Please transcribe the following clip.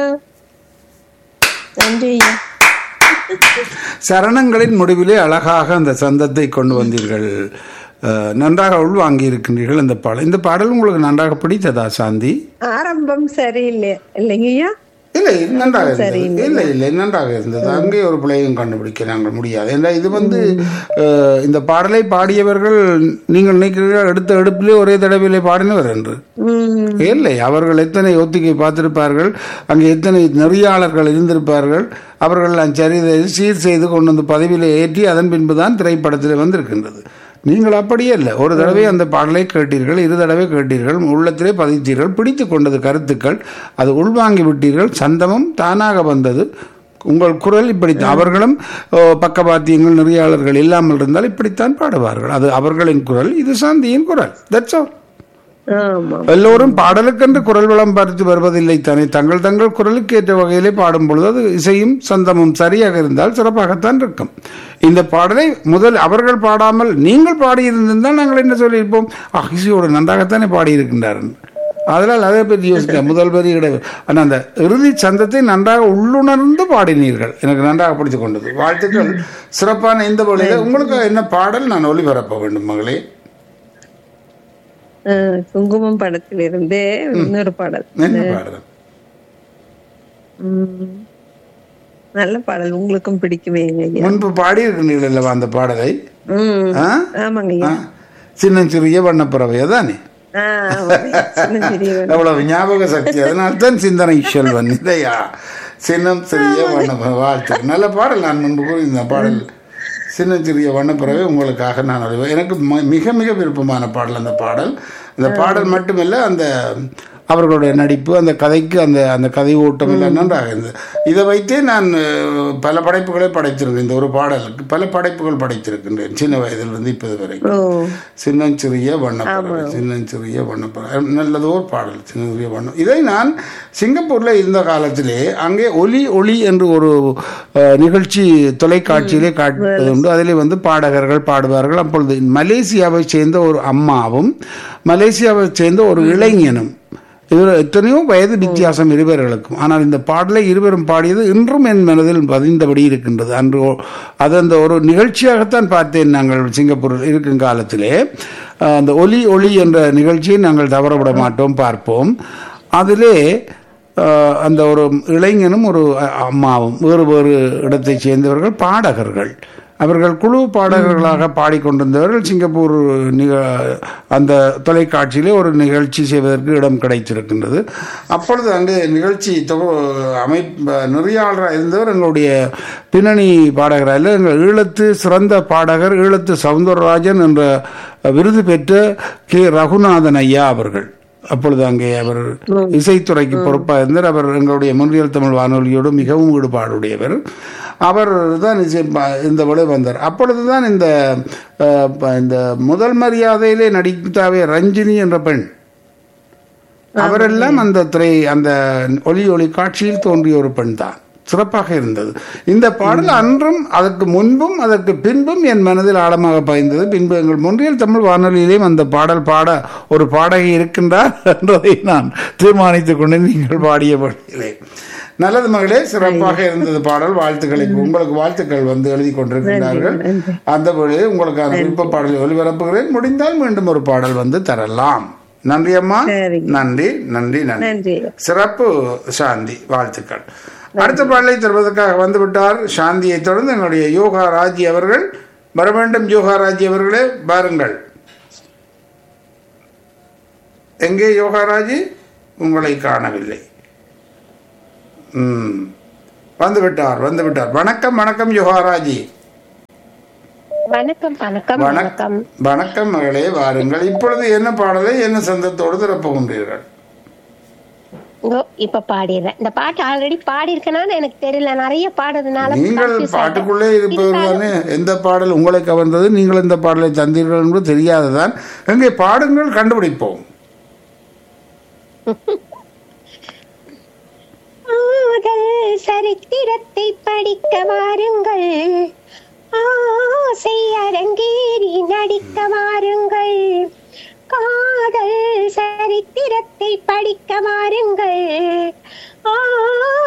நன்றி ஐயா சரணங்களின் முடிவிலே அழகாக அந்த சந்தத்தை கொண்டு வந்தீர்கள் அஹ், நன்றாக உள்வாங்கி இருக்கின்றீர்கள் இந்த பாடல் இந்த பாடல் உங்களுக்கு நன்றாக பிடித்ததா சாந்தி ஆரம்பம் சரியில்லை இல்லைங்க ஐயா இல்லை நன்றாக இருந்தது இல்லை இல்லை நன்றாக இருந்தது அங்கே ஒரு பிள்ளையும் கண்டுபிடிக்க நாங்கள் முடியாது ஏன்னா இது வந்து அஹ், இந்த பாடலை பாடியவர்கள் நீங்கள் நினைக்கிறீர்கள் எடுத்த எடுப்பிலே ஒரே தடவையிலே பாடினவர் என்று உம் இல்லை அவர்கள் எத்தனை ஒத்திகை பார்த்திருப்பார்கள் அங்கே எத்தனை நெறியாளர்கள் இருந்திருப்பார்கள் அவர்கள் எல்லாம் சரி செய்து, சீர் செய்து கொண்டு வந்து பதவியில் ஏற்றி அதன் பின்புதான் திரைப்படத்தில் வந்திருக்கின்றது நீங்கள் அப்படியே இல்லை ஒரு தடவை அந்த பாடலை கேட்டீர்கள் இரு தடவை கேட்டீர்கள் உள்ளத்திலே பதித்தீர்கள் பிடித்து கொண்டது கருத்துக்கள் அது உள்வாங்கி விட்டீர்கள் சந்தமும் தானாக வந்தது உங்கள் குரல் இப்படித்தான் அவர்களும் ஓ, பக்கவாத்தியங்கள் நெறியாளர்கள் இல்லாமல் இருந்தால் இப்படித்தான் பாடுவார்கள் அது அவர்களின் குரல் இது சாந்தியின் குரல் தட்ஸ் ஆல் ஆமா எல்லோரும் பாடலுக்கென்று குரல் வளம் பார்த்து வருவதில்லை தானே தங்கள் தங்கள் குரலுக்கு ஏற்ற வகையிலே பாடும் பொழுது அது இசையும் சந்தமும் சரியாக இருந்தால் சிறப்பாகத்தான் இருக்கும் இந்த பாடலை முதல் அவர்கள் பாடாமல் நீங்கள் பாடியிருந்திருந்தால் நாங்கள் என்ன சொல்லியிருப்போம் "ஆ, இசையோடு நன்றாகத்தானே பாடியிருக்கின்றார் அதனால் அதை பற்றி யோசிக்க முதல் வரி கிடையாது ஆனால் அந்த இறுதி சந்தத்தை நன்றாக உள்ளுணர்ந்து பாடினீர்கள் எனக்கு நன்றாக பிடித்து கொண்டது வாழ்த்துக்கள் சிறப்பான இந்த வழியில் உங்களுக்கு என்ன பாடல் நான் ஒளிபரப்ப வேண்டும் மகளே ஆஹ் குங்குமம் படத்திலிருந்து இன்னொரு பாடல் என்ன பாடல் உம் நல்ல பாடல் உங்களுக்கும் பிடிக்குமே ஐயா முன்பு பாடி இருக்கின்றீர்கள் அல்லவா அந்த பாடலை உம் ஆ? ஆமாங்க ஆ? ஐயா சின்ன சிறிய வண்ணப்பறவை தானே ஆஹ் ஆமாங்க. சின்ன சிறிய எவ்வளவு ஞாபக சக்தி அதனால தான் சிந்தனை செல்வன் இல்லையா சின்னம் சிறிய வண்ணப்பறவை வாழ்த்து நல்ல பாடல் நான் முன்பு கூறியிருந்த பாடல் சின்ன சிறிய வண்ணப்பறவை உங்களுக்காக நான் அறிவேன் எனக்கு ம- மிக மிக விருப்பமான பாடல் அந்த பாடல் அந்த பாடல் மட்டுமல்ல அந்த அவர்களுடைய நடிப்பு அந்த கதைக்கு அந்த அந்த கதை ஓட்டம் எல்லாம் நன்றாக இருந்தது இதை வைத்தே நான் அஹ், பல படைப்புகளை படைத்திருக்கேன் இந்த ஒரு பாடலுக்கு பல படைப்புகள் படைத்திருக்கின்றேன் சின்ன வயதிலிருந்து இப்போது வரைக்கும் ஓ சின்னஞ்சிறிய வண்ணப்பறவை சின்னஞ்சிறிய வண்ணப்பறவை நல்லதோர் பாடல் சின்னஞ்சிறிய வண்ணம் இதை நான் சிங்கப்பூர்ல இருந்த காலத்திலே அங்கே ஒலி ஒளி என்று ஒரு அஹ், நிகழ்ச்சி தொலைக்காட்சியிலே காட்டுவது உண்டு அதிலே வந்து பாடகர்கள் பாடுவார்கள் அப்பொழுது மலேசியாவை சேர்ந்த ஒரு அம்மாவும் மலேசியாவை சேர்ந்த ஒரு இளைஞனும் இவர் எத்தனையோ வயது வித்தியாசம் இருவர்களுக்கும் ஆனால் இந்த பாடலை இருவரும் பாடியது இன்றும் என் மனதில் பதிந்தபடி இருக்கின்றது அன்று ஓ- அது அந்த ஒரு நிகழ்ச்சியாகத்தான் பார்த்தேன் நாங்கள் சிங்கப்பூரில் இருக்கும் காலத்திலே அஹ், அந்த ஒலி ஒளி என்ற நிகழ்ச்சியை நாங்கள் தவறவிட மாட்டோம் பார்ப்போம் அதிலே அஹ், அந்த ஒரு இளைஞனும் ஒரு அ- அம்மாவும் வேறு வேறு இடத்தைச் சேர்ந்தவர்கள் பாடகர்கள் அவர்கள் குழு பாடகர்களாக பாடிக்கொண்டிருந்தவர்கள் சிங்கப்பூர் நிக அந்த தொலைக்காட்சியிலே ஒரு நிகழ்ச்சி செய்வதற்கு இடம் கிடைத்திருக்கின்றது அப்பொழுது அங்கு நிகழ்ச்சி தொகு அமைப்பு நெறியாளராக இருந்தவர் எங்களுடைய பின்னணி பாடகராக இல்லை எங்கள் ஈழத்து சிறந்த பாடகர் ஈழத்து சவுந்தரராஜன் என்ற விருது பெற்ற கே ரகுநாதன் ஐயா அவர்கள் அப்பொழுது அங்கே அவர் இசைத்துறைக்கு பொறுப்பாக இருந்தார் அவர் எங்களுடைய முன்றியல் தமிழ் வானொலியோடு மிகவும் ஈடுபாடுடையவர் அவர் தான் இசை- ப- இந்த விட வந்தார் அப்பொழுது தான் இந்த அஹ், ப- இந்த முதல் மரியாதையிலே நடித்தாவே ரஞ்சினி என்ற பெண் அவரெல்லாம் அந்த திரை அந்த ஒளி ஒளி காட்சியில் தோன்றிய ஒரு பெண் தான் சிறப்பாக இருந்தது இந்த பாடல் அன்றும் அதற்கு முன்பும் அதற்கு பின்பும் என் மனதில் ஆழமாக பாய்ந்தது பின்பு எங்கள் முன்றியல் தமிழ் வானொலியிலேயும் அந்த பாடல் பாட ஒரு பாடகி இருக்கின்றார் என்றதை நான் தீர்மானித்துக் கொண்டு நீங்கள் பாடிய பாடலே நல்லது மகளே சிறப்பாக இருந்தது பாடல் வாழ்த்துக்களை உங்களுக்கு வாழ்த்துக்கள் வந்து எழுதி கொண்டிருக்கிறார்கள் அந்த பொழுது உங்களுக்கான விருப்ப பாடலை ஒளிபரப்புகிறேன் முடிந்தால் மீண்டும் ஒரு பாடல் வந்து தரலாம் நன்றி அம்மா சரிங்க. நன்றி நன்றி நன்றி நன்றி சிறப்பு சாந்தி வாழ்த்துக்கள் அடுத்த பாடலை தருவதற்காக வந்துவிட்டார் சாந்தியை தொடர்ந்து எங்களுடைய யோகா ராஜி அவர்கள் வர வேண்டும் யோகா ராஜி அவர்களே பாருங்கள் எங்கே யோகா ராஜி உங்களை காணவில்லை ம் வந்து விட்டார் வந்து விட்டார் வணக்கம் வணக்கம் யோகாராஜி வணக்கம் வணக்கம் வணக்கம் வணக்கம் வணக்கம் மகளே வாருங்கள் இப்பொழுது என்ன பாடலை என்ன சந்தத்தோடு திறப்புகின்றீர்கள் இதோ இப்ப பாடிடுறேன் இந்த பாட்டு ஆல்ரெடி பாடியிருக்கேனான்னு எனக்கு தெரியல நிறைய பாடுறதுனால நீங்கள் confuse பாட்டுக்குள்ளே ஆயிட்டேன். இருப்பவர் தானே எந்த பாடல் உங்களை கவர்ந்தது நீங்கள் இந்த பாடலை தந்தீர்கள் என்று தெரியாததான் எங்கே பாடுங்கள் கண்டுபிடிப்போம் காதல் சரித்திரத்தை படிக்க வாருங்கள் ஆசை அரங்கேறி நடிக்க வாருங்கள் காதல் சரித்திரத்தை படிக்க வாருங்கள் ஆ